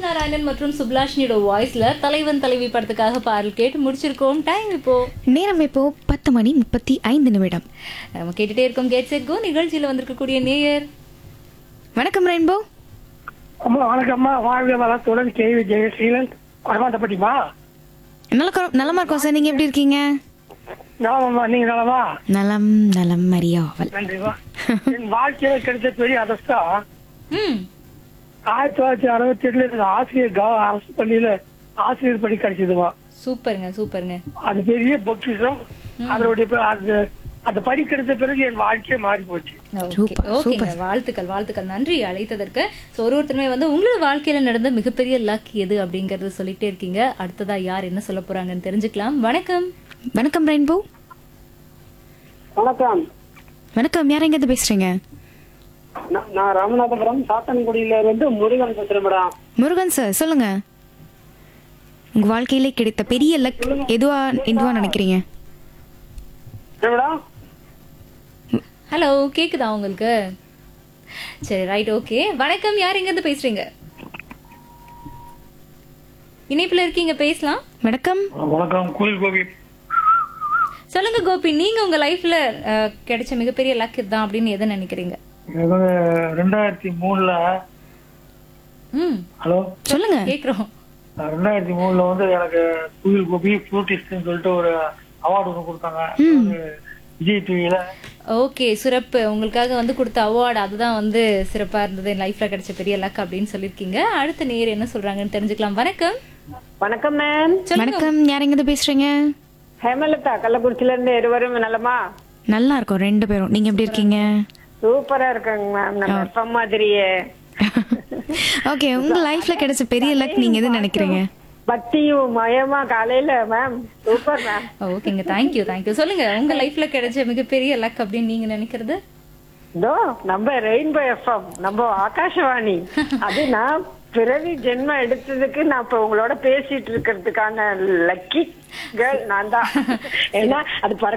நாராயணன் மற்றும் சுப்லாஷினியோட வாய்ஸ்ல தலைவன் தலைவி படத்துக்காக பாடல் கேட்டு முடிச்சிருக்கோம் டைம் இப்போ நேரம் இப்போ பத்து மணி முப்பத்தி ஐந்து நிமிடம் நம்ம கேட்டுட்டே இருக்கோம் கேட் செட் கோ நிகழ்ச்சியில வந்திருக்கக்கூடிய நேயர் வணக்கம் ரெயின்போ அம்மா வணக்கம்மா வாழ்க வளத்துடன் கேவி ஜெயசீலன் கொடமாட்டப்பட்டிமா நல்ல நலமா இருக்கோம் சார் நீங்க எப்படி இருக்கீங்க நலமாம்மா நீங்க நலமா நலம் நலம் மரியாவல் நன்றிமா என் வாழ்க்கையில கிடைச்ச பெரிய அதிர்ஷ்டம் ம் ஆயிரத்தி தொள்ளாயிரத்தி அறுபத்தி எட்டுல எனக்கு ஆசிரியர் கவ- அரசு பள்ளியில ஆசிரியர் பணி கிடைச்சதுமா சூப்பருங்க சூப்பருங்க அது பெரிய பொக்கிஷம் அதனுடைய ப- அது அந்த பணி கிடைச்ச பிறகு என் வாழ்க்கையே மாறி போச்சு ஓகே சூப்பர், ஓகேங்க வாழ்த்துக்கள் வாழ்த்துக்கள் நன்றி அழைத்ததற்கு ஸோ ஒரு ஒருத்தருமே வந்து உங்களோட வாழ்க்கையில நடந்த மிகப்பெரிய லக் எது அப்படிங்கறது சொல்லிட்டே இருக்கீங்க அடுத்ததா யார் என்ன சொல்ல போறாங்கன்னு தெரிஞ்சுக்கலாம் வணக்கம் வணக்கம் ரெயின்போ வணக்கம் வணக்கம் யார் எங்க பேசுறீங்க நான் நான் ராமநாதபுரம் சாத்தன்குடியில இருந்து முருகன் பேசுறேன் மேடம் முருகன் சார் சொல்லுங்க உங்க வாழ்க்கையில கிடைத்த பெரிய லக் எதுவா எதுவா நினைக்கிறீங்க என்ன மேடம் ஹலோ கேக்குதா உங்களுக்கு சரி ரைட் ஓகே வணக்கம் யார் எங்க இருந்து பேசுறீங்க இணைப்புல இருக்கீங்க பேசலாம் வணக்கம் வணக்கம் குளிர் கோபி சொல்லுங்க கோபி நீங்க உங்க லைஃப்ல கிடைச்ச மிகப்பெரிய லக் இதுதான் அப்படின்னு எதை நினைக்கிறீங்க எனக்கு வந்து ரெண்டாயிரத்தி மூணுல ம் ஹலோ சொல்லுங்க கேக்குறோம் ரெண்டாயிரத்தி மூணுல வந்து எனக்கு குயில் கோபி ஃப்ளூட்டிஸ்ட்னு சொல்லிட்டு ஒரு அவார்டு ஒன்று கொடுத்தாங்க அது விஜய் டிவியில ஓகே சிறப்பு உங்களுக்காக வந்து கொடுத்த அவார்டு அதுதான் வந்து சிறப்பா இருந்தது என் லைஃப்ல கிடைச்ச பெரிய லக் அப்படின்னு சொல்லியிருக்கீங்க அடுத்த நேர் என்ன சொல்றாங்கன்னு தெரிஞ்சுக்கலாம் வணக்கம் வணக்கம் மேம் வணக்கம் யார் எங்க பேசுறீங்க ஹேமலதா கள்ளக்குறிச்சில இருந்து இருவரும் நலமா நல்லா இருக்கோம் ரெண்டு பேரும் நீங்க எப்படி இருக்கீங்க சூப்பரா இருக்காங்க மேம் நம்ம எஃப்எம் மாதிரியே ஓகே உங்க லைஃப்ல கிடைச்ச பெரிய லக் நீங்க எது நினைக்கிறீங்க பக்தியும் மயமா காலையில மேம் சூப்பர் மேம் ஓகேங்க தேங்க்யூ தேங்க்யூ சொல்லுங்க உங்க லைஃப்ல கிடைச்ச மிகப்பெரிய லக் அப்படின்னு நீங்க நினைக்கிறது இதோ நம்ம ரெயின்போ எஃப்எம் நம்ம ஆகாஷவாணி அது நான் பிறவி ஜென்மம் எடுத்ததுக்கு நான் இப்ப உங்களோட பேசிட்டு இருக்கிறதுக்கான லக்கி கேர்ள் நான் தான் ஏன்னா அது பறக்க